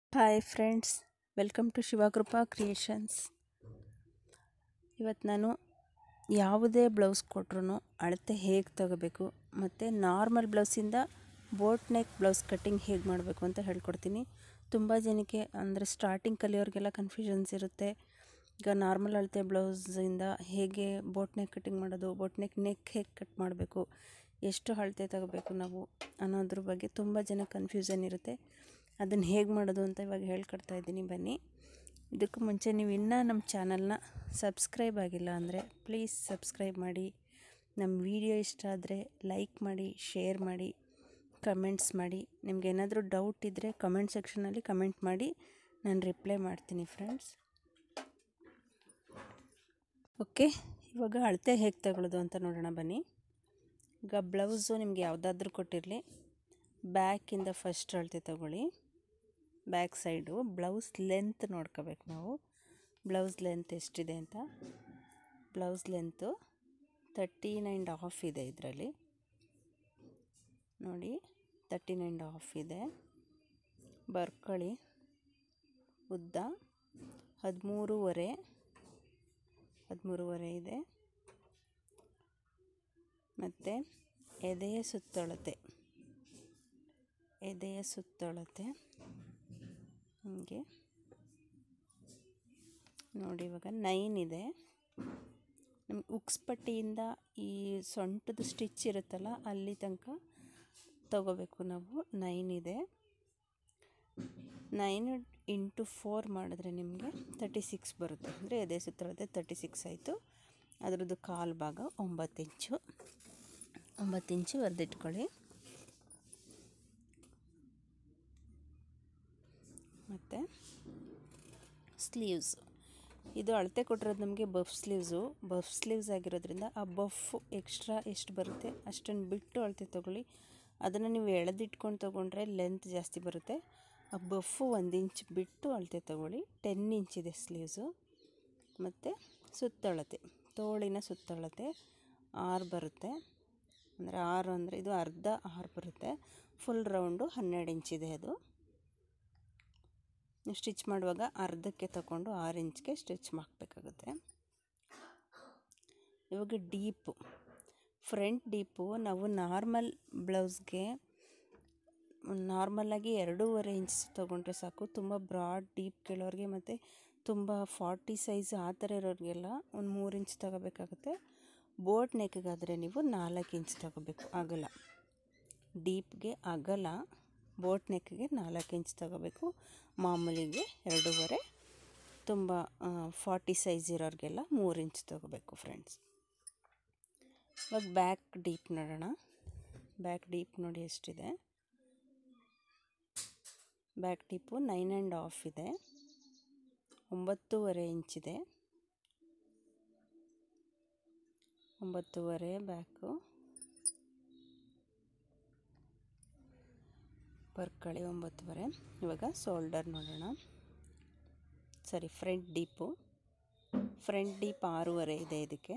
hi friends welcome to Shivakrupa creations ಇವತ್ತು ನಾನು ಯಾವುದೇ ಬ್ಲೌಸ್ ಕೊಟ್ರೂ ಅಳತೆ ಹೇಗೆ ತಗೋಬೇಕು ಮತ್ತು ನಾರ್ಮಲ್ ಬ್ಲೌಸಿಂದ ಬೋಟ್ ನೆಕ್ ಬ್ಲೌಸ್ ಕಟ್ಟಿಂಗ್ ಹೇಗೆ ಮಾಡಬೇಕು ಅಂತ ಹೇಳ್ಕೊಡ್ತೀನಿ ತುಂಬ ಜನಕ್ಕೆ ಅಂದರೆ ಸ್ಟಾರ್ಟಿಂಗ್ ಕಲಿಯೋರಿಗೆಲ್ಲ ಕನ್ಫ್ಯೂಷನ್ಸ್ ಇರುತ್ತೆ ಈಗ ನಾರ್ಮಲ್ ಅಳತೆ ಬ್ಲೌಸಿಂದ ಹೇಗೆ ಬೋಟ್ ನೆಕ್ ಕಟ್ಟಿಂಗ್ ಮಾಡೋದು ಬೋಟ್ ನೆಕ್ ನೆಕ್ ಹೇಗೆ ಕಟ್ ಮಾಡಬೇಕು ಎಷ್ಟು ಅಳತೆ ತಗೋಬೇಕು ನಾವು ಅನ್ನೋದ್ರ ಬಗ್ಗೆ ತುಂಬ ಜನ ಕನ್ಫ್ಯೂಷನ್ ಇರುತ್ತೆ ಅದನ್ನು ಹೇಗೆ ಮಾಡೋದು ಅಂತ ಇವಾಗ ಹೇಳ್ಕೊಡ್ತಾ ಇದ್ದೀನಿ ಬನ್ನಿ ಇದಕ್ಕೂ ಮುಂಚೆ ನೀವು ಇನ್ನೂ ನಮ್ಮ ಚಾನಲ್ನ ಸಬ್ಸ್ಕ್ರೈಬ್ ಆಗಿಲ್ಲ ಅಂದರೆ ಪ್ಲೀಸ್ ಸಬ್ಸ್ಕ್ರೈಬ್ ಮಾಡಿ ನಮ್ಮ ವಿಡಿಯೋ ಇಷ್ಟ ಆದರೆ ಲೈಕ್ ಮಾಡಿ ಶೇರ್ ಮಾಡಿ ಕಮೆಂಟ್ಸ್ ಮಾಡಿ ನಿಮ್ಗೆ ಏನಾದರೂ ಡೌಟ್ ಇದ್ದರೆ ಕಮೆಂಟ್ ಸೆಕ್ಷನಲ್ಲಿ ಕಮೆಂಟ್ ಮಾಡಿ ನಾನು ರಿಪ್ಲೈ ಮಾಡ್ತೀನಿ ಫ್ರೆಂಡ್ಸ್ ಓಕೆ ಇವಾಗ ಅಳತೆ ಹೇಗೆ ತಗೊಳ್ಳೋದು ಅಂತ ನೋಡೋಣ ಬನ್ನಿ ಈಗ ಬ್ಲೌಸು ನಿಮ್ಗೆ ಯಾವುದಾದ್ರೂ ಕೊಟ್ಟಿರಲಿ ಬ್ಯಾಕಿಂದ ಫಸ್ಟ್ ಅಳತೆ ತಗೊಳ್ಳಿ ಬ್ಯಾಕ್ ಸೈಡು ಬ್ಲೌಸ್ ಲೆಂತ್ ನೋಡ್ಕೋಬೇಕು ನಾವು ಬ್ಲೌಸ್ ಲೆಂತ್ ಎಷ್ಟಿದೆ ಅಂತ blouse length thirteen and half ಇದೆ ಇದರಲ್ಲಿ ನೋಡಿ ತರ್ಟೀನ್ ಆ್ಯಂಡ್ ಹಾಫ್ ಇದೆ ಬರ್ಕೊಳ್ಳಿ ಉದ್ದ ಹದಿಮೂರುವರೆ ಹದಿಮೂರುವರೆ ಇದೆ ಮತ್ತು ಎದೆಯ ಸುತ್ತಳತೆ ಎದೆಯ ಸುತ್ತಳತೆ ಹೀಗೆ ನೋಡಿ ಇವಾಗ ನೈನ್ ಇದೆ ನಮ್ಗೆ ಉಕ್ಸ್ ಪಟ್ಟಿಯಿಂದ ಈ ಸೊಂಟದ ಸ್ಟಿಚ್ ಇರುತ್ತಲ್ಲ ಅಲ್ಲಿ ತನಕ ತಗೋಬೇಕು ನಾವು ನೈನ್ ಇದೆ ನೈನ್ ಇಂಟು ಫೋರ್ ಮಾಡಿದ್ರೆ ನಿಮಗೆ ತರ್ಟಿ ಸಿಕ್ಸ್ ಬರುತ್ತೆ ಅಂದರೆ ಎದೆ ಸುತ್ತಳತೆ ತರ್ಟಿ ಸಿಕ್ಸ್ ಆಯಿತು ಅದರದ್ದು ಕಾಲು ಭಾಗ ಒಂಬತ್ತು ಇಂಚು ಒಂಬತ್ತು ಇಂಚು ಬರೆದಿಟ್ಕೊಳ್ಳಿ ಮತ್ತು ಸ್ಲೀವ್ಸ್ ಇದು ಅಳತೆ ಕೊಟ್ಟಿರೋದು ನಮಗೆ ಬಫ್ ಸ್ಲೀವ್ಸು ಬಫ್ ಸ್ಲೀವ್ಸ್ ಆಗಿರೋದ್ರಿಂದ ಆ ಬಫ್ ಎಕ್ಸ್ಟ್ರಾ ಎಷ್ಟು ಬರುತ್ತೆ ಅಷ್ಟನ್ನು ಬಿಟ್ಟು ಅಳತೆ ತೊಗೊಳ್ಳಿ ಅದನ್ನು ನೀವು ಎಳೆದಿಟ್ಕೊಂಡು ತೊಗೊಂಡ್ರೆ ಲೆಂತ್ ಜಾಸ್ತಿ ಬರುತ್ತೆ ಆ ಬಫ್ಫು ಒಂದು ಇಂಚ್ ಬಿಟ್ಟು ಅಳತೆ ತೊಗೊಳ್ಳಿ ಟೆನ್ ಇಂಚ್ ಇದೆ ಸ್ಲೀವ್ಸು ಮತ್ತು ಸುತ್ತಳತೆ ತೋಳಿನ ಸುತ್ತಳತೆ ಆರು ಬರುತ್ತೆ ಅಂದರೆ ಆರು ಅಂದರೆ ಇದು ಅರ್ಧ ಆರು ಬರುತ್ತೆ ಫುಲ್ ರೌಂಡು ಹನ್ನೆರಡು ಇಂಚಿದೆ ಅದು ನೀವು ಸ್ಟಿಚ್ ಮಾಡುವಾಗ ಅರ್ಧಕ್ಕೆ ತಗೊಂಡು ಆರು ಇಂಚ್ಗೆ ಸ್ಟಿಚ್ ಮಾಡಬೇಕಾಗುತ್ತೆ ಇವಾಗ ಡೀಪು ಫ್ರಂಟ್ ಡೀಪು ನಾವು ನಾರ್ಮಲ್ ಬ್ಲೌಸ್ಗೆ ನಾರ್ಮಲಾಗಿ ಎರಡೂವರೆ ಇಂಚ್ ತೊಗೊಂಡ್ರೆ ಸಾಕು ತುಂಬ ಬ್ರಾಡ್ ಡೀಪ್ ಕೇಳೋರಿಗೆ ಮತ್ತು ತುಂಬ ಫಾರ್ಟಿ ಸೈಜ್ ಆ ಥರ ಇರೋರಿಗೆಲ್ಲ ಒಂದು ಮೂರು ಇಂಚ್ ತಗೋಬೇಕಾಗುತ್ತೆ ಬೋಟ್ ನೆಕ್ಗಾದರೆ ನೀವು ನಾಲ್ಕು ಇಂಚ್ ತಗೋಬೇಕು ಅಗಲ ಡೀಪ್ಗೆ ಅಗಲ ಬೋಟ್ ನೆಕ್ಗೆ ನಾಲ್ಕು ಇಂಚ್ ತಗೋಬೇಕು ಮಾಮೂಲಿಗೆ ಎರಡೂವರೆ ತುಂಬ ಫಾರ್ಟಿ ಸೈಜ್ ಇರೋರಿಗೆಲ್ಲ ಮೂರು ಇಂಚ್ ತಗೋಬೇಕು ಫ್ರೆಂಡ್ಸ್ ಇವಾಗ ಬ್ಯಾಕ್ ಡೀಪ್ ನೋಡೋಣ ಬ್ಯಾಕ್ ಡೀಪ್ ನೋಡಿ ಎಷ್ಟಿದೆ back deep nine and half ಇದೆ ಒಂಬತ್ತೂವರೆ ಇಂಚಿದೆ ಒಂಬತ್ತೂವರೆ ಬ್ಯಾಕು ಬರ್ಕಳಿ ಒಂಬತ್ತುವರೆ ಇವಾಗ ಶೋಲ್ಡರ್ ನೋಡೋಣ ಸರಿ ಫ್ರಂಟ್ ಡೀಪು ಫ್ರಂಟ್ ಡೀಪ್ ಆರೂವರೆ ಇದೆ ಇದಕ್ಕೆ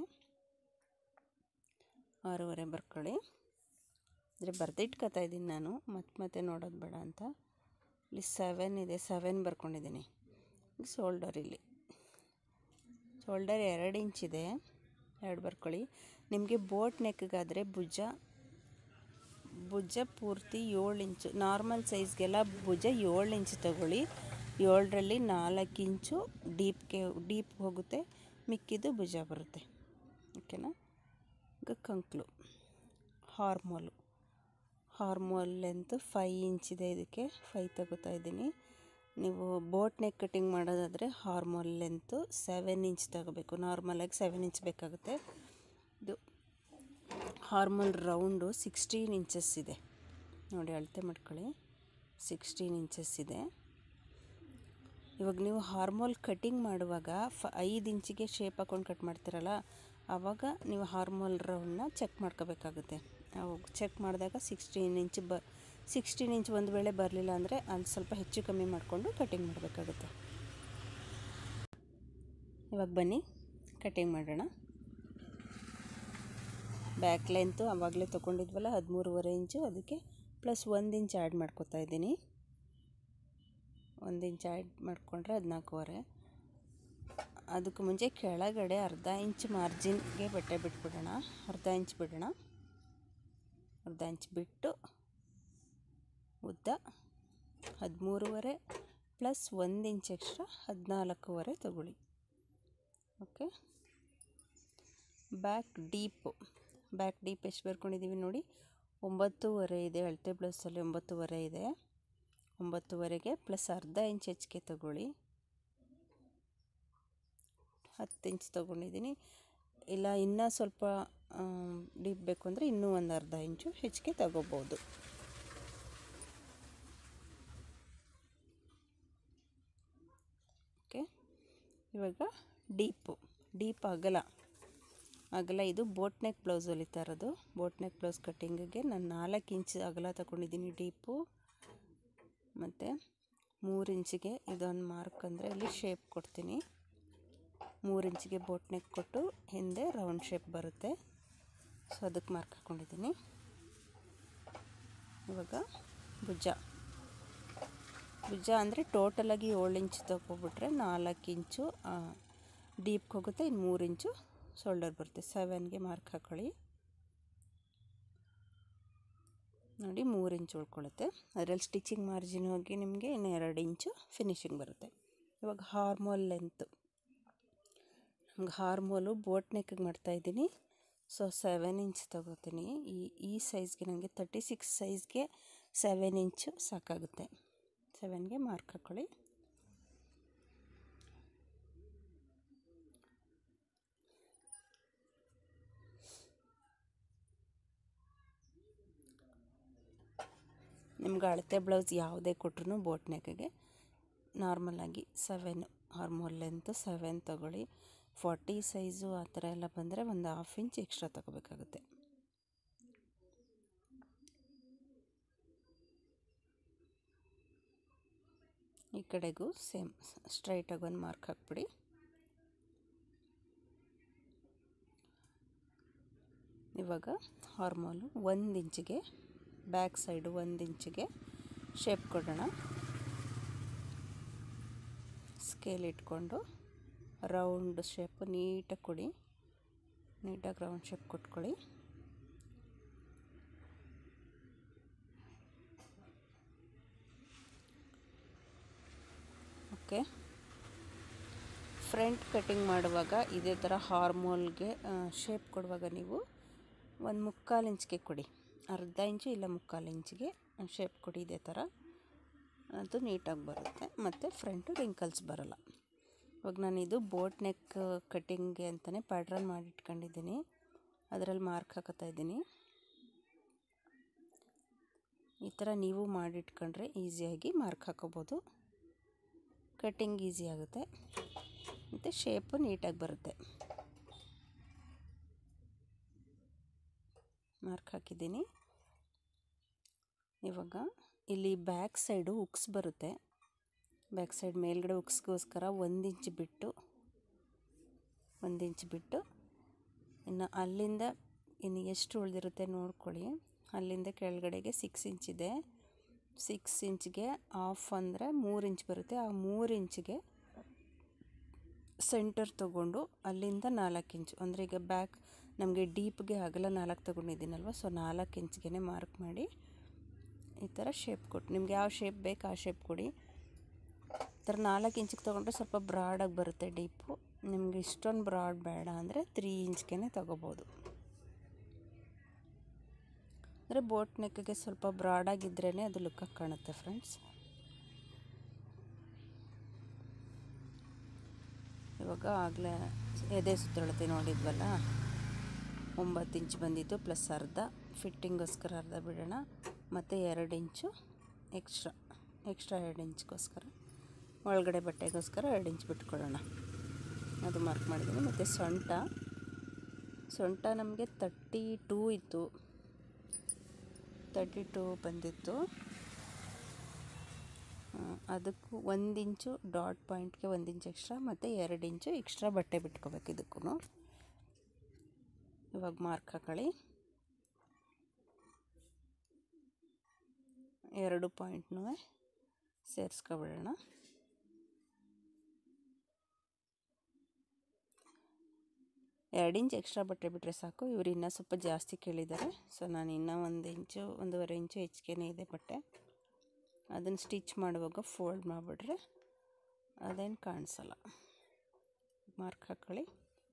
ಆರೂವರೆ ಬರ್ಕೊಳ್ಳಿ ಅಂದರೆ ಬರೆದಿಟ್ಕೊತಾ ಇದ್ದೀನಿ ನಾನು ಮತ್ತೆ ಮತ್ತೆ ನೋಡೋದು ಬೇಡ ಅಂತ ಇಲ್ಲಿ ಸೆವೆನ್ ಇದೆ ಸೆವೆನ್ ಬರ್ಕೊಂಡಿದ್ದೀನಿ ಶೋಲ್ಡರ್ ಇಲ್ಲಿ ಶೋಲ್ಡರ್ ಎರಡು ಇಂಚಿದೆ ಎರಡು ಬರ್ಕೊಳ್ಳಿ ನಿಮಗೆ ಬೋಟ್ ನೆಕ್ಗಾದರೆ ಭುಜ ಭುಜ ಪೂರ್ತಿ ಏಳು ಇಂಚು ನಾರ್ಮಲ್ ಸೈಜ್ಗೆಲ್ಲ ಭುಜ ಏಳು ಇಂಚು ತಗೊಳ್ಳಿ ಏಳರಲ್ಲಿ ನಾಲ್ಕು ಇಂಚು ಡೀಪ್ಗೆ ಡೀಪ್ ಹೋಗುತ್ತೆ ಮಿಕ್ಕಿದ್ದು ಭುಜ ಬರುತ್ತೆ ಓಕೆನಾ ಈಗ ಕಂಕ್ಲು ಹಾರ್ಮೋಲು ಹಾರ್ಮೋಲ್ ಲೆಂತ್ ಫೈ ಇಂಚಿದೆ ಇದಕ್ಕೆ ಫೈ ತಗೋತಾ ಇದ್ದೀನಿ ನೀವು ಬೋಟ್ ನೆಕ್ ಕಟ್ಟಿಂಗ್ ಮಾಡೋದಾದರೆ ಹಾರ್ಮೋಲ್ ಲೆಂತು ಸೆವೆನ್ ಇಂಚ್ ತಗೋಬೇಕು ನಾರ್ಮಲಾಗಿ ಸೆವೆನ್ ಇಂಚ್ ಬೇಕಾಗುತ್ತೆ ಇದು ಹಾರ್ಮೋಲ್ ರೌಂಡು ಸಿಕ್ಸ್ಟೀನ್ ಇಂಚಸ್ ಇದೆ ನೋಡಿ ಅಳತೆ ಮಾಡ್ಕೊಳ್ಳಿ ಸಿಕ್ಸ್ಟೀನ್ ಇಂಚಸ್ ಇದೆ ಇವಾಗ ನೀವು ಹಾರ್ಮೋಲ್ ಕಟ್ಟಿಂಗ್ ಮಾಡುವಾಗ ಫ ಐದು ಇಂಚಿಗೆ ಶೇಪ್ ಹಾಕೊಂಡು ಕಟ್ ಮಾಡ್ತೀರಲ್ಲ ಆವಾಗ ನೀವು ಹಾರ್ಮೋಲ್ ರೌಂಡನ್ನ ಚೆಕ್ ಮಾಡ್ಕೋಬೇಕಾಗುತ್ತೆ ಅವಾಗ ಚೆಕ್ ಮಾಡಿದಾಗ ಸಿಕ್ಸ್ಟೀನ್ ಇಂಚ್ ಬ ಸಿಕ್ಸ್ಟೀನ್ ಇಂಚ್ ಒಂದು ವೇಳೆ ಬರಲಿಲ್ಲ ಅಂದರೆ ಅಲ್ಲಿ ಸ್ವಲ್ಪ ಹೆಚ್ಚು ಕಮ್ಮಿ ಮಾಡಿಕೊಂಡು ಕಟ್ಟಿಂಗ್ ಮಾಡಬೇಕಾಗುತ್ತೆ ಇವಾಗ ಬನ್ನಿ ಕಟ್ಟಿಂಗ್ ಮಾಡೋಣ ಬ್ಯಾಕ್ ಲೆಂತು ಆವಾಗಲೇ ತೊಗೊಂಡಿದ್ವಲ್ಲ ಹದಿಮೂರುವರೆ ಇಂಚು ಅದಕ್ಕೆ ಪ್ಲಸ್ ಒಂದು ಇಂಚ್ ಆ್ಯಡ್ ಮಾಡ್ಕೊತಾ ಇದ್ದೀನಿ ಒಂದು ಇಂಚ್ ಆ್ಯಡ್ ಮಾಡಿಕೊಂಡ್ರೆ ಹದಿನಾಲ್ಕೂವರೆ ಅದಕ್ಕೆ ಮುಂಚೆ ಕೆಳಗಡೆ ಅರ್ಧ ಇಂಚ್ ಮಾರ್ಜಿನ್ಗೆ ಬಟ್ಟೆ ಬಿಟ್ಬಿಡೋಣ ಅರ್ಧ ಇಂಚ್ ಬಿಡೋಣ ಅರ್ಧ ಇಂಚ್ ಬಿಟ್ಟು ಉದ್ದ ಹದಿಮೂರುವರೆ ಪ್ಲಸ್ ಒಂದು ಇಂಚ್ ಎಕ್ಸ್ಟ್ರಾ ಹದಿನಾಲ್ಕೂವರೆ ತಗೊಳ್ಳಿ okay back deep back deep ಎಷ್ಟು ಬರ್ಕೊಂಡಿದ್ದೀವಿ ನೋಡಿ ಒಂಬತ್ತೂವರೆ ಇದೆ ಅಳತೆ ಬ್ಲೌಸಲ್ಲಿ ಒಂಬತ್ತೂವರೆ ಇದೆ ಒಂಬತ್ತುವರೆಗೆ ಪ್ಲಸ್ ಅರ್ಧ ಇಂಚ್ ಹೆಚ್ಚಿಗೆ ತಗೊಳ್ಳಿ ಹತ್ತು ಇಂಚ್ ತೊಗೊಂಡಿದ್ದೀನಿ ಇಲ್ಲ ಇನ್ನೂ ಸ್ವಲ್ಪ ಡೀಪ್ ಬೇಕು ಅಂದರೆ ಇನ್ನೂ ಒಂದು ಅರ್ಧ ಇಂಚು ಹೆಚ್ಚಿಗೆ ತಗೋಬೋದು ಓಕೆ ಇವಾಗ ಡೀಪು ಡೀಪ್ ಅಗಲ ಅಗಲ ಇದು ಬೋಟ್ ನೆಕ್ ಬ್ಲೌಸ್ ಹೊಲಿತಾ ಇರೋದು ಬೋಟ್ ನೆಕ್ ಬ್ಲೌಸ್ ಕಟ್ಟಿಂಗಿಗೆ ನಾನು ನಾಲ್ಕು ಇಂಚ್ ಅಗಲ ತಗೊಂಡಿದ್ದೀನಿ ಡೀಪು ಮತ್ತು ಮೂರು ಇಂಚಿಗೆ ಇದೊಂದು ಮಾರ್ಕ್ ಅಂದರೆ ಇಲ್ಲಿ ಶೇಪ್ ಕೊಡ್ತೀನಿ ಮೂರು ಇಂಚಿಗೆ ಬೋಟ್ ನೆಕ್ ಕೊಟ್ಟು ಹಿಂದೆ ರೌಂಡ್ ಶೇಪ್ ಬರುತ್ತೆ ಸೊ ಅದಕ್ಕೆ ಮಾರ್ಕ್ ಹಾಕ್ಕೊಂಡಿದ್ದೀನಿ ಇವಾಗ ಭುಜ ಭುಜ ಅಂದರೆ ಟೋಟಲಾಗಿ ಏಳು ಇಂಚ್ ತೊಗೊಬಿಟ್ರೆ ನಾಲ್ಕು ಇಂಚು ಡೀಪ್ಗೆ ಹೋಗುತ್ತೆ ಇನ್ನು ಮೂರು ಇಂಚು ಶೋಲ್ಡರ್ ಬರುತ್ತೆ ಸೆವೆನ್ಗೆ ಮಾರ್ಕ್ ಹಾಕ್ಕೊಳ್ಳಿ ನೋಡಿ ಮೂರು ಇಂಚ್ ಉಳ್ಕೊಳ್ಳುತ್ತೆ ಅದರಲ್ಲಿ ಸ್ಟಿಚಿಂಗ್ ಮಾರ್ಜಿನ್ ಹೋಗಿ ನಿಮಗೆ ಇನ್ನು ಎರಡು ಇಂಚು ಫಿನಿಶಿಂಗ್ ಬರುತ್ತೆ ಇವಾಗ ಹಾರ್ಮೋಲ್ ಲೆಂತು ನಮ್ಗೆ ಹಾರ್ಮೋಲು ಬೋಟ್ ನೆಕ್ಕಿಗೆ ಮಾಡ್ತಾಯಿದ್ದೀನಿ ಸೊ ಸೆವೆನ್ ಇಂಚ್ ತೊಗೋತೀನಿ ಈ ಈ ಸೈಜ್ಗೆ ನನಗೆ ತರ್ಟಿ ಸಿಕ್ಸ್ ಸೈಜ್ಗೆ ಸೆವೆನ್ ಇಂಚು ಸಾಕಾಗುತ್ತೆ ಸೆವೆನ್ಗೆ ಮಾರ್ಕ್ ಹಾಕ್ಕೊಳ್ಳಿ ನಿಮ್ಗೆ ಅಳತೆ ಬ್ಲೌಸ್ ಯಾವುದೇ ಕೊಟ್ರು ಬೋಟ್ ನೆಕ್ಗೆ ನಾರ್ಮಲಾಗಿ ಸೆವೆನ್ ಹಾರ್ಮೋಲ್ ಲೆಂತ್ ಸೆವೆನ್ ತೊಗೊಳ್ಳಿ ಫಾರ್ಟಿ ಸೈಜು ಆ ಥರ ಎಲ್ಲ ಬಂದರೆ ಒಂದು ಹಾಫ್ ಇಂಚ್ ಎಕ್ಸ್ಟ್ರಾ ತೊಗೋಬೇಕಾಗುತ್ತೆ ಈ ಕಡೆಗೂ ಸೇಮ್ ಸ್ಟ್ರೈಟಾಗಿ ಒಂದು ಮಾರ್ಕ್ ಹಾಕ್ಬಿಡಿ ಇವಾಗ ಹಾರ್ಮೋಲು ಒಂದು ಇಂಚಿಗೆ ಬ್ಯಾಕ್ ಸೈಡು ಒಂದು ಇಂಚಿಗೆ ಶೇಪ್ ಕೊಡೋಣ ಸ್ಕೇಲ್ ಇಟ್ಕೊಂಡು ರೌಂಡ್ ಶೇಪ್ ನೀಟಾಗಿ ಕೊಡಿ ನೀಟಾಗಿ ರೌಂಡ್ ಶೇಪ್ ಕೊಟ್ಕೊಳ್ಳಿ ಓಕೆ ಫ್ರಂಟ್ ಕಟಿಂಗ್ ಮಾಡುವಾಗ ಇದೇ ಥರ ಹಾರ್ಮೋಲ್ಗೆ ಶೇಪ್ ಕೊಡುವಾಗ ನೀವು ಒಂದು ಮುಕ್ಕಾಲು ಇಂಚ್ಗೆ ಕೊಡಿ ಅರ್ಧ ಇಂಚು ಇಲ್ಲ ಮುಕ್ಕಾಲು ಇಂಚಿಗೆ ಶೇಪ್ ಕೊಡಿ ಇದೇ ಥರ ಅದು ನೀಟಾಗಿ ಬರುತ್ತೆ ಮತ್ತು ಫ್ರಂಟು ರಿಂಕಲ್ಸ್ ಬರೋಲ್ಲ ಇವಾಗ ನಾನಿದು ಬೋಟ್ ನೆಕ್ ಕಟ್ಟಿಂಗ್ಗೆ ಅಂತಲೇ ಪ್ಯಾಟ್ರನ್ ಮಾಡಿಟ್ಕೊಂಡಿದ್ದೀನಿ ಅದರಲ್ಲಿ ಮಾರ್ಕ್ ಹಾಕೋತಾ ಇದ್ದೀನಿ ಈ ಥರ ನೀವು ಮಾಡಿಟ್ಕೊಂಡ್ರೆ ಈಸಿಯಾಗಿ ಮಾರ್ಕ್ ಹಾಕೋಬೋದು ಕಟ್ಟಿಂಗ್ ಈಸಿ ಆಗುತ್ತೆ ಮತ್ತು ಶೇಪು ನೀಟಾಗಿ ಬರುತ್ತೆ ಮಾರ್ಕ್ ಹಾಕಿದ್ದೀನಿ ಇವಾಗ ಇಲ್ಲಿ ಬ್ಯಾಕ್ ಸೈಡು ಉಕ್ಸ್ ಬರುತ್ತೆ ಬ್ಯಾಕ್ ಸೈಡ್ ಮೇಲ್ಗಡೆ ಉಕ್ಸ್ಗೋಸ್ಕರ ಒಂದು ಇಂಚ್ ಬಿಟ್ಟು ಒಂದು ಇಂಚ್ ಬಿಟ್ಟು ಇನ್ನು ಅಲ್ಲಿಂದ ಇನ್ನು ಎಷ್ಟು ಉಳಿದಿರುತ್ತೆ ನೋಡ್ಕೊಳ್ಳಿ ಅಲ್ಲಿಂದ ಕೆಳಗಡೆಗೆ ಸಿಕ್ಸ್ ಇಂಚ್ ಇದೆ ಸಿಕ್ಸ್ ಇಂಚ್ಗೆ ಆಫ್ ಅಂದರೆ ಮೂರು ಇಂಚ್ ಬರುತ್ತೆ ಆ ಮೂರು ಇಂಚಿಗೆ ಸೆಂಟರ್ ತೊಗೊಂಡು ಅಲ್ಲಿಂದ ನಾಲ್ಕು ಇಂಚು ಅಂದರೆ ಈಗ ಬ್ಯಾಕ್ ನಮಗೆ ಡೀಪ್ಗೆ ಅಗಲ ನಾಲ್ಕು ತೊಗೊಂಡಿದ್ದೀನಲ್ವ ಸೊ ನಾಲ್ಕು ಇಂಚ್ಗೆ ಮಾರ್ಕ್ ಮಾಡಿ ಈ ಥರ ಶೇಪ್ ಕೊಟ್ಟು ನಿಮ್ಗೆ ಯಾವ ಶೇಪ್ ಬೇಕು ಆ ಶೇಪ್ ಕೊಡಿ ಈ ಥರ ನಾಲ್ಕು ಇಂಚಿಗೆ ತೊಗೊಂಡ್ರೆ ಸ್ವಲ್ಪ ಬ್ರಾಡಾಗಿ ಬರುತ್ತೆ ಡೀಪು ನಿಮ್ಗೆ ಇಷ್ಟೊಂದು ಬ್ರಾಡ್ ಬೇಡ ಅಂದರೆ ತ್ರೀ ಇಂಚ್ಗೆ ತೊಗೋಬೋದು ಅಂದರೆ ಬೋಟ್ ನೆಕ್ಗೆ ಸ್ವಲ್ಪ ಬ್ರಾಡಾಗಿದ್ರೇ ಅದು ಲುಕ್ಕಾಗಿ ಕಾಣುತ್ತೆ ಫ್ರೆಂಡ್ಸ್ ಇವಾಗ ಆಗಲೇ ಎದೆ ಸುತ್ತಳತೆ ನೋಡಿದ್ವಲ್ಲ ಒಂಬತ್ತು ಇಂಚ್ ಬಂದಿತ್ತು ಪ್ಲಸ್ ಅರ್ಧ ಫಿಟ್ಟಿಂಗೋಸ್ಕರ ಅರ್ಧ ಬಿಡೋಣ ಮತ್ತು ಎರಡು ಇಂಚು ಎಕ್ಸ್ಟ್ರಾ ಎಕ್ಸ್ಟ್ರಾ ಎರಡು ಇಂಚ್ಗೋಸ್ಕರ ಒಳಗಡೆ ಬಟ್ಟೆಗೋಸ್ಕರ ಎರಡು ಇಂಚ್ ಬಿಟ್ಕೊಳ್ಳೋಣ ಅದು ಮಾರ್ಕ್ ಮಾಡಿದ್ದೀನಿ ಮತ್ತು ಸೊಂಟ ಸೊಂಟ ನಮಗೆ ತರ್ಟಿ ಟೂ ಇತ್ತು ತರ್ಟಿ ಟೂ ಬಂದಿತ್ತು ಅದಕ್ಕೂ ಒಂದು ಇಂಚು ಡಾಟ್ ಪಾಯಿಂಟ್ಗೆ ಒಂದು ಇಂಚ್ ಎಕ್ಸ್ಟ್ರಾ ಮತ್ತು ಎರಡು ಇಂಚು ಎಕ್ಸ್ಟ್ರಾ ಬಟ್ಟೆ ಬಿಟ್ಕೋಬೇಕು ಇದಕ್ಕೂ ಇವಾಗ ಮಾರ್ಕ್ ಹಾಕೊಳ್ಳಿ ಎರಡು ಪಾಯಿಂಟ್ನೂ ಸೇರಿಸ್ಕೊಬಿಡೋಣ ಎರಡು ಇಂಚ್ ಎಕ್ಸ್ಟ್ರಾ ಬಟ್ಟೆ ಬಿಟ್ಟರೆ ಸಾಕು ಇವರು ಇನ್ನೂ ಸ್ವಲ್ಪ ಜಾಸ್ತಿ ಕೇಳಿದ್ದಾರೆ ಸೊ ನಾನು ಇನ್ನೂ ಒಂದು ಇಂಚು ಒಂದೂವರೆ ಇಂಚು ಹೆಚ್ಚಿಗೆ ಇದೆ ಬಟ್ಟೆ ಅದನ್ನು ಸ್ಟಿಚ್ ಮಾಡುವಾಗ ಫೋಲ್ಡ್ ಮಾಡಿಬಿಟ್ರೆ ಅದೇನು ಕಾಣಿಸಲ್ಲ ಮಾರ್ಕ್ ಹಾಕ್ಕೊಳ್ಳಿ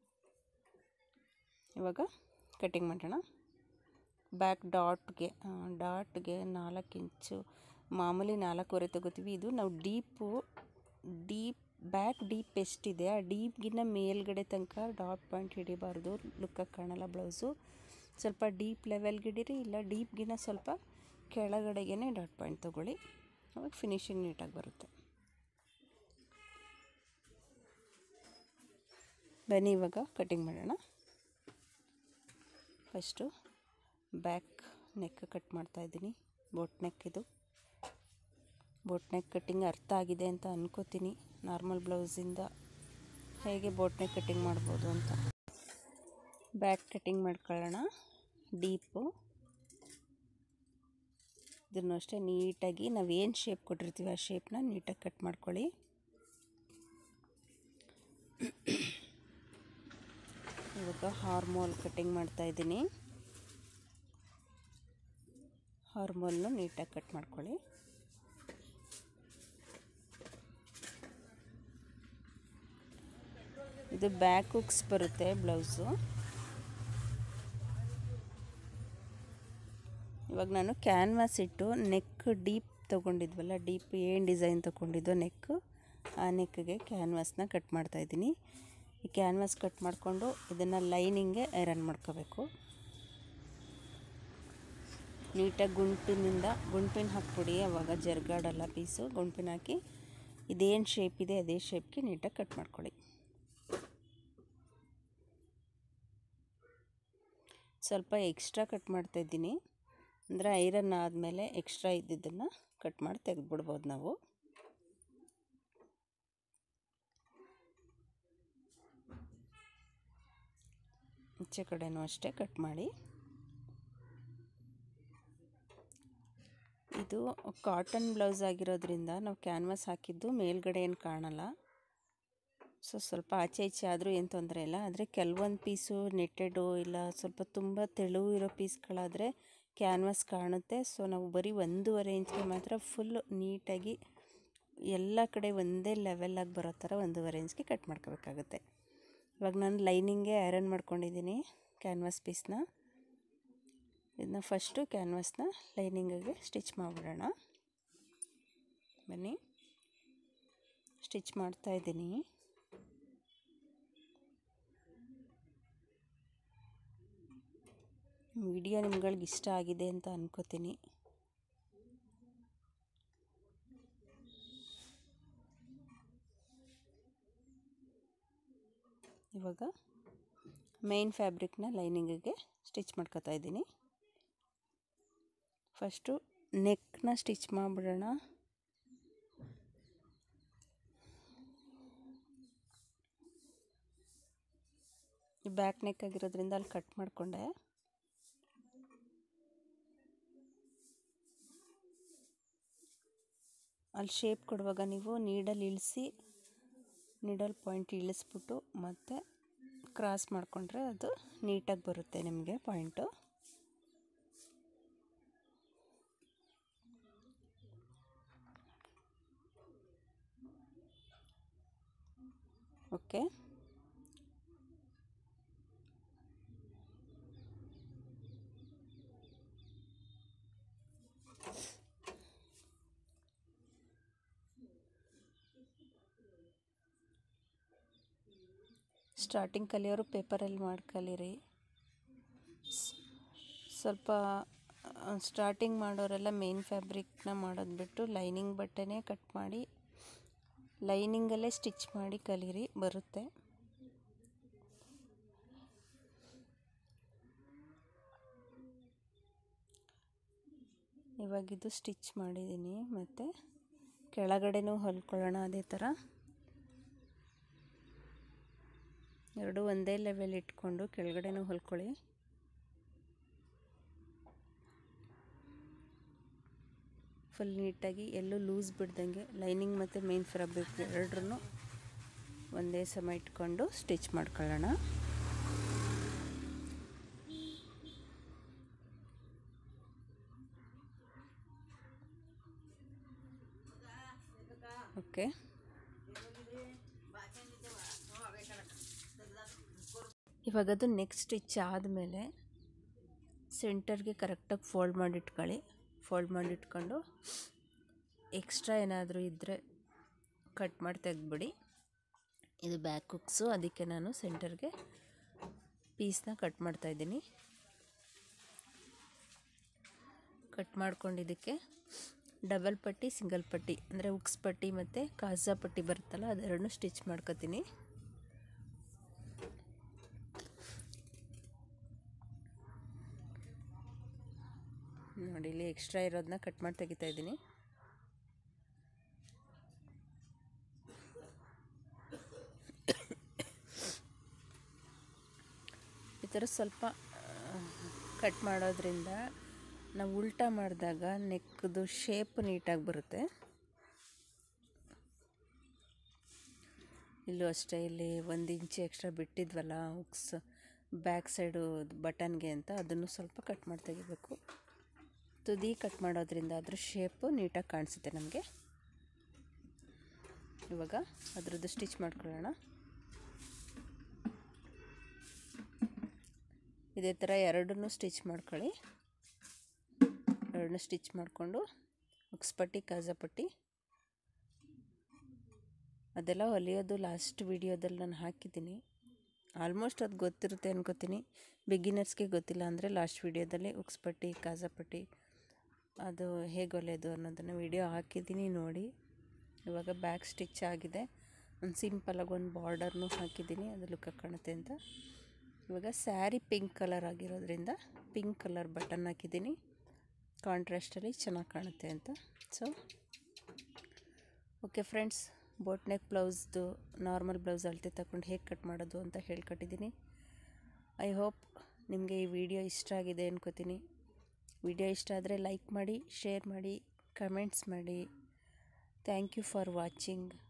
ಇವಾಗ ಕಟ್ಟಿಂಗ್ ಮಾಡೋಣ ಬ್ಯಾಕ್ ಡಾಟ್ಗೆ ಡಾಟ್ಗೆ ನಾಲ್ಕು ಇಂಚು ಮಾಮೂಲಿ ನಾಲ್ಕೂವರೆ ತಗೋತೀವಿ ಇದು ನಾವು ಡೀಪು ಡೀಪ್ ಬ್ಯಾಕ್ ಡೀಪ್ ಎಷ್ಟಿದೆ ಆ ಡೀಪ್ಗಿನ್ನ ಮೇಲ್ಗಡೆ ತನಕ ಡಾಟ್ ಪಾಯಿಂಟ್ ಹಿಡಿಬಾರ್ದು ಲುಕ್ಕಾಗಿ ಕಾಣಲ್ಲ ಬ್ಲೌಸು ಸ್ವಲ್ಪ ಡೀಪ್ ಲೆವೆಲ್ಗೆ ಹಿಡೀರಿ ಇಲ್ಲ ಡೀಪ್ಗಿನ್ನ ಸ್ವಲ್ಪ ಕೆಳಗಡೆಗೇ ಡಾಟ್ ಪಾಯಿಂಟ್ ತೊಗೊಳ್ಳಿ ಅವಾಗ ಫಿನಿಶಿಂಗ್ ನೀಟಾಗಿ ಬರುತ್ತೆ ಬನ್ನಿ ಇವಾಗ ಕಟಿಂಗ್ ಮಾಡೋಣ ಫಸ್ಟು ಬ್ಯಾಕ್ ನೆಕ್ ಕಟ್ ಮಾಡ್ತಾಯಿದ್ದೀನಿ ಬೋಟ್ ನೆಕ್ ಇದು ಬೋಟ್ ನೆಕ್ ಕಟ್ಟಿಂಗ್ ಅರ್ಥ ಆಗಿದೆ ಅಂತ ಅನ್ಕೋತೀನಿ ನಾರ್ಮಲ್ ಬ್ಲೌಸಿಂದ ಹೇಗೆ ಬೋಟ್ ನೆಕ್ ಕಟ್ಟಿಂಗ್ ಮಾಡ್ಬೋದು ಅಂತ ಬ್ಯಾಕ್ ಕಟ್ಟಿಂಗ್ ಮಾಡ್ಕೊಳ್ಳೋಣ ಡೀಪು ಇದನ್ನು ಅಷ್ಟೇ ನೀಟಾಗಿ ನಾವೇನು ಶೇಪ್ ಕೊಟ್ಟಿರ್ತೀವಿ ಆ ಶೇಪ್ನ ನೀಟಾಗಿ ಕಟ್ ಮಾಡ್ಕೊಳ್ಳಿ ಇವಾಗ ಹಾರ್ಮೋಲ್ ಕಟ್ಟಿಂಗ್ ಮಾಡ್ತಾಯಿದ್ದೀನಿ ಹಾರ್ಮೋಲ್ನು ನೀಟಾಗಿ ಕಟ್ ಮಾಡ್ಕೊಳ್ಳಿ ಇದು ಬ್ಯಾಕ್ ಹುಕ್ಸ್ ಬರುತ್ತೆ ಬ್ಲೌಸು ಇವಾಗ ನಾನು ಕ್ಯಾನ್ವಾಸ್ ಇಟ್ಟು ನೆಕ್ ಡೀಪ್ ತೊಗೊಂಡಿದ್ವಲ್ಲ ಡೀಪ್ ಏನು ಡಿಸೈನ್ ತೊಗೊಂಡಿದ್ದೋ ನೆಕ್ ಆ ನೆಕ್ಗೆ ಕ್ಯಾನ್ವಾಸ್ನ ಕಟ್ ಮಾಡ್ತಾಯಿದ್ದೀನಿ ಈ ಕ್ಯಾನ್ವಾಸ್ ಕಟ್ ಮಾಡಿಕೊಂಡು ಇದನ್ನು ಲೈನಿಂಗ್ಗೆ ಐರನ್ ಮಾಡ್ಕೋಬೇಕು ನೀಟಾಗಿ ಗುಂಪಿನಿಂದ ಗುಂಪಿನ ಹಾಕ್ಬಿಡಿ ಅವಾಗ ಜರ್ಗಾಡಲ್ಲ ಪೀಸು ಗುಂಪಿನ ಹಾಕಿ ಇದೇನು ಶೇಪ್ ಇದೆ ಅದೇ ಶೇಪ್ಗೆ ನೀಟಾಗಿ ಕಟ್ ಮಾಡ್ಕೊಳ್ಳಿ ಸ್ವಲ್ಪ ಎಕ್ಸ್ಟ್ರಾ ಕಟ್ ಮಾಡ್ತಾಯಿದ್ದೀನಿ ಅಂದರೆ ಐರನ್ ಆದಮೇಲೆ ಎಕ್ಸ್ಟ್ರಾ ಇದ್ದಿದ್ದನ್ನು ಕಟ್ ಮಾಡಿ ತೆಗೆದ್ಬಿಡ್ಬೋದು ನಾವು ಈಚೆ ಕಡೆನೂ ಅಷ್ಟೇ ಕಟ್ ಮಾಡಿ ಇದು ಕಾಟನ್ ಬ್ಲೌಸ್ ಆಗಿರೋದ್ರಿಂದ ನಾವು ಕ್ಯಾನ್ವಾಸ್ ಹಾಕಿದ್ದು ಮೇಲ್ಗಡೆ ಏನು ಕಾಣಲ್ಲ ಸೊ ಸ್ವಲ್ಪ ಆಚೆ ಈಚೆ ಆದರೂ ಏನು ತೊಂದರೆ ಇಲ್ಲ ಆದರೆ ಕೆಲವೊಂದು ಪೀಸು ನೆಟ್ಟೆಡು ಇಲ್ಲ ಸ್ವಲ್ಪ ತುಂಬ ತೆಳುವು ಇರೋ ಪೀಸ್ಗಳಾದರೆ ಕ್ಯಾನ್ವಾಸ್ ಕಾಣುತ್ತೆ ಸೊ ನಾವು ಬರೀ ಒಂದೂವರೆ ಇಂಚ್ಗೆ ಮಾತ್ರ ಫುಲ್ ನೀಟಾಗಿ ಎಲ್ಲ ಕಡೆ ಒಂದೇ ಲೆವೆಲಾಗಿ ಬರೋ ಥರ ಒಂದೂವರೆ ಇಂಚ್ಗೆ ಕಟ್ ಮಾಡ್ಕೋಬೇಕಾಗುತ್ತೆ ಇವಾಗ ನಾನು ಲೈನಿಂಗ್ಗೆ ಐರನ್ ಮಾಡ್ಕೊಂಡಿದ್ದೀನಿ ಕ್ಯಾನ್ವಾಸ್ ಪೀಸ್ನ ಇದನ್ನ ಫಸ್ಟು ಕ್ಯಾನ್ವಾಸ್ನ ಲೈನಿಂಗಿಗೆ ಸ್ಟಿಚ್ ಮಾಡಿಬಿಡೋಣ ಬನ್ನಿ ಸ್ಟಿಚ್ ಮಾಡ್ತಾಯಿದ್ದೀನಿ ವಿಡಿಯೋ ನಿಮ್ಗಳಿಗೆ ಇಷ್ಟ ಆಗಿದೆ ಅಂತ ಅನ್ಕೋತೀನಿ ಇವಾಗ ಮೇನ್ ಫ್ಯಾಬ್ರಿಕ್ನ ಲೈನಿಂಗಿಗೆ ಸ್ಟಿಚ್ ಮಾಡ್ಕೊತಾ ಇದ್ದೀನಿ ಫಸ್ಟು ನೆಕ್ನ ಸ್ಟಿಚ್ ಮಾಡಿಬಿಡೋಣ ಬ್ಯಾಕ್ ನೆಕ್ ಆಗಿರೋದ್ರಿಂದ ಅಲ್ಲಿ ಕಟ್ ಮಾಡಿಕೊಂಡೆ ಅಲ್ಲಿ ಶೇಪ್ ಕೊಡುವಾಗ ನೀವು ನೀಡಲ್ ಇಳಿಸಿ ನೀಡಲ್ ಪಾಯಿಂಟ್ ಇಳಿಸ್ಬಿಟ್ಟು ಮತ್ತು ಕ್ರಾಸ್ ಮಾಡಿಕೊಂಡ್ರೆ ಅದು ನೀಟಾಗಿ ಬರುತ್ತೆ ನಿಮಗೆ ಪಾಯಿಂಟು ಓಕೆ ಸ್ಟಾರ್ಟಿಂಗ್ ಕಲಿಯೋರು ಪೇಪರಲ್ಲಿ ಮಾಡಿ ಕಲೀರಿ ಸ್ವಲ್ಪ ಸ್ಟಾರ್ಟಿಂಗ್ ಮಾಡೋರೆಲ್ಲ ಮೇನ್ ಫ್ಯಾಬ್ರಿಕ್ನ ಮಾಡೋದು ಬಿಟ್ಟು ಲೈನಿಂಗ್ ಬಟ್ಟೆನೇ ಕಟ್ ಮಾಡಿ ಲೈನಿಂಗಲ್ಲೇ ಸ್ಟಿಚ್ ಮಾಡಿ ಕಲೀರಿ ಬರುತ್ತೆ ಇವಾಗಿದು ಸ್ಟಿಚ್ ಮಾಡಿದ್ದೀನಿ ಮತ್ತು ಕೆಳಗಡೆನೂ ಹೊಲ್ಕೊಳ್ಳೋಣ ಅದೇ ಥರ ಎರಡು ಒಂದೇ ಲೆವೆಲ್ ಇಟ್ಕೊಂಡು ಕೆಳಗಡೆನೂ ಹೊಲ್ಕೊಳ್ಳಿ ಫುಲ್ ನೀಟಾಗಿ ಎಲ್ಲೂ ಲೂಸ್ ಬಿಡ್ದಂಗೆ ಲೈನಿಂಗ್ ಮತ್ತು ಮೇನ್ ಫ್ಯಾಬ್ರಿಕ್ ಎರಡರೂ ಒಂದೇ ಸಮ ಇಟ್ಕೊಂಡು ಸ್ಟಿಚ್ ಮಾಡ್ಕೊಳ್ಳೋಣ ಓಕೆ ಇವಾಗ ಅದು ನೆಕ್ಸ್ಟ್ ಸ್ಟಿಚ್ ಆದಮೇಲೆ ಸೆಂಟರ್ಗೆ ಕರೆಕ್ಟಾಗಿ ಫೋಲ್ಡ್ ಮಾಡಿಟ್ಕೊಳ್ಳಿ ಫೋಲ್ಡ್ ಮಾಡಿಟ್ಕೊಂಡು ಎಕ್ಸ್ಟ್ರಾ ಏನಾದರೂ ಇದ್ದರೆ ಕಟ್ ಮಾಡಿ ತೆಗೆದ್ಬಿಡಿ ಇದು ಬ್ಯಾಕ್ ಹುಕ್ಸು ಅದಕ್ಕೆ ನಾನು ಸೆಂಟರ್ಗೆ ಪೀಸ್ನ ಕಟ್ ಮಾಡ್ತಾಯಿದ್ದೀನಿ ಕಟ್ ಮಾಡ್ಕೊಂಡು ಇದಕ್ಕೆ ಡಬಲ್ ಪಟ್ಟಿ ಸಿಂಗಲ್ ಪಟ್ಟಿ ಅಂದರೆ ಉಕ್ಸ್ ಪಟ್ಟಿ ಮತ್ತು ಕಾಜಾ ಪಟ್ಟಿ ಬರುತ್ತಲ್ಲ ಅದೆರಡನ್ನೂ ಸ್ಟಿಚ್ ಮಾಡ್ಕೊತೀನಿ ನೋಡಿ ಇಲ್ಲಿ ಎಕ್ಸ್ಟ್ರಾ ಇರೋದನ್ನ ಕಟ್ ಮಾಡಿ ತೆಗಿತಾ ಇದ್ದೀನಿ ಈ ಥರ ಸ್ವಲ್ಪ ಕಟ್ ಮಾಡೋದ್ರಿಂದ ನಾವು ಉಲ್ಟಾ ಮಾಡಿದಾಗ ನೆಕ್ದು ಶೇಪ್ ನೀಟಾಗಿ ಬರುತ್ತೆ ಇಲ್ಲೂ ಅಷ್ಟೇ ಇಲ್ಲಿ ಒಂದು ಇಂಚು ಎಕ್ಸ್ಟ್ರಾ ಬಿಟ್ಟಿದ್ವಲ್ಲ ಉಕ್ಸ್ ಬ್ಯಾಕ್ ಸೈಡು ಬಟನ್ಗೆ ಅಂತ ಅದನ್ನು ಸ್ವಲ್ಪ ಕಟ್ ಮಾಡಿ ತೆಗಿಬೇಕು ತುದಿ ಕಟ್ ಮಾಡೋದ್ರಿಂದ ಅದ್ರ ಶೇಪು ನೀಟಾಗಿ ಕಾಣಿಸುತ್ತೆ ನಮಗೆ ಇವಾಗ ಅದ್ರದ್ದು ಸ್ಟಿಚ್ ಮಾಡ್ಕೊಳ್ಳೋಣ ಇದೇ ಥರ ಎರಡನ್ನೂ ಸ್ಟಿಚ್ ಮಾಡ್ಕೊಳ್ಳಿ ಎರಡನ್ನೂ ಸ್ಟಿಚ್ ಮಾಡಿಕೊಂಡು ಉಕ್ಸ್ ಪಟ್ಟಿ ಕಾಜಾ ಪಟ್ಟಿ ಅದೆಲ್ಲ ಹೊಲಿಯೋದು ಲಾಸ್ಟ್ ವಿಡಿಯೋದಲ್ಲಿ ನಾನು ಹಾಕಿದ್ದೀನಿ ಆಲ್ಮೋಸ್ಟ್ ಅದು ಗೊತ್ತಿರುತ್ತೆ ಅನ್ಕೋತೀನಿ ಬಿಗಿನರ್ಸ್ಗೆ ಗೊತ್ತಿಲ್ಲ ಅಂದರೆ ಲಾಸ್ಟ್ ವಿಡಿಯೋದಲ್ಲಿ ಉಕ್ಸ್ ಪಟ್ಟಿ ಕಾಜಾ ಪಟ್ಟಿ ಅದು ಹೇಗೆ ಹೊಲಿಯೋದು ಅನ್ನೋದನ್ನು ವಿಡಿಯೋ ಹಾಕಿದ್ದೀನಿ ನೋಡಿ ಇವಾಗ ಬ್ಯಾಕ್ ಸ್ಟಿಚ್ ಆಗಿದೆ ಒಂದು ಸಿಂಪಲಾಗಿ ಒಂದು ಬಾರ್ಡರ್ನೂ ಹಾಕಿದ್ದೀನಿ ಅದು ಲುಕ್ ಕಾಣುತ್ತೆ ಅಂತ ಇವಾಗ ಸ್ಯಾರಿ ಪಿಂಕ್ ಕಲರ್ ಆಗಿರೋದ್ರಿಂದ ಪಿಂಕ್ ಕಲರ್ ಬಟನ್ ಹಾಕಿದ್ದೀನಿ ಕಾಂಟ್ರಾಸ್ಟಲ್ಲಿ ಚೆನ್ನಾಗಿ ಕಾಣುತ್ತೆ ಅಂತ so okay friends boat neck ಬ್ಲೌಸ್ದು ನಾರ್ಮಲ್ ಬ್ಲೌಸ್ ಅಳತೆ ತಗೊಂಡು ಹೇಗೆ ಕಟ್ ಮಾಡೋದು ಅಂತ ಹೇಳ್ಕೊಟ್ಟಿದ್ದೀನಿ ಐ ಹೋಪ್ ನಿಮಗೆ ಈ ವಿಡಿಯೋ ಇಷ್ಟ ಆಗಿದೆ ಅನ್ಕೋತೀನಿ ವಿಡಿಯೋ ಇಷ್ಟ ಆದರೆ ಲೈಕ್ ಮಾಡಿ ಶೇರ್ ಮಾಡಿ ಕಮೆಂಟ್ಸ್ ಮಾಡಿ ಥ್ಯಾಂಕ್ ಯು ಫಾರ್ ವಾಚಿಂಗ್